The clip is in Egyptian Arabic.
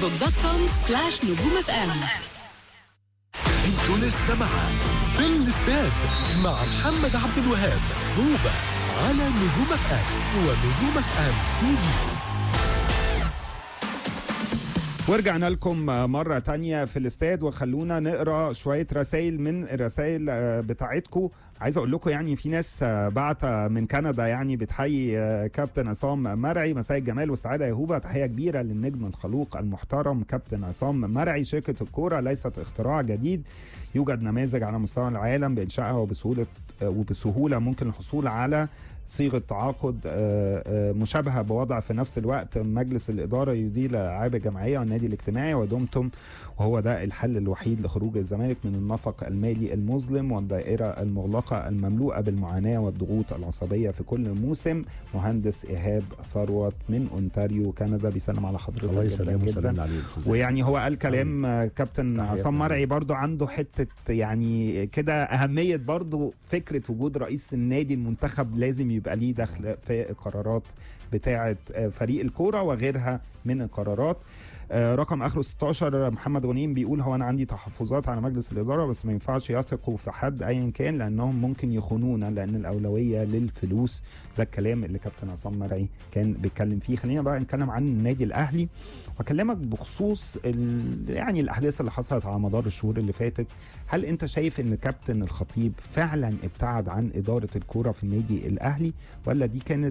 فيسبوك دوت كوم سلاش نجوم اف ام انتوا لسه مع في الاستاد مع محمد عبد الوهاب هوبا على نجوم اف ام ونجوم اف ام تي في ورجعنا لكم مرة تانية في الاستاد وخلونا نقرا شوية رسائل من الرسائل بتاعتكم عايز اقول لكم يعني في ناس بعت من كندا يعني بتحيي كابتن عصام مرعي مساء الجمال والسعادة يا هوبا تحية كبيرة للنجم الخلوق المحترم كابتن عصام مرعي شركة الكورة ليست اختراع جديد يوجد نماذج على مستوى العالم بإنشائها وبسهولة وبسهولة ممكن الحصول على صيغه تعاقد مشابهه بوضع في نفس الوقت مجلس الاداره يدير الالعاب الجماعيه والنادي الاجتماعي ودمتم وهو ده الحل الوحيد لخروج الزمالك من النفق المالي المظلم والدائره المغلقه المملوءه بالمعاناه والضغوط العصبيه في كل موسم مهندس ايهاب ثروت من اونتاريو كندا بيسلم على حضرتك الله جدا يسلمه جدا ويسلم عليه ويعني هو قال كلام كابتن تحياتنا عصام ليه. مرعي برضو عنده حته يعني كده اهميه برضو فكره وجود رئيس النادي المنتخب لازم يبقى ليه دخل في القرارات بتاعه فريق الكوره وغيرها من القرارات آه، رقم اخره 16 محمد غنيم بيقول هو انا عندي تحفظات على مجلس الاداره بس ما ينفعش يثقوا في حد ايا كان لانهم ممكن يخونونا لان الاولويه للفلوس ده الكلام اللي كابتن عصام مرعي كان بيتكلم فيه خلينا بقى نتكلم عن النادي الاهلي واكلمك بخصوص ال... يعني الاحداث اللي حصلت على مدار الشهور اللي فاتت هل انت شايف ان كابتن الخطيب فعلا ابتعد عن اداره الكوره في النادي الاهلي ولا دي كانت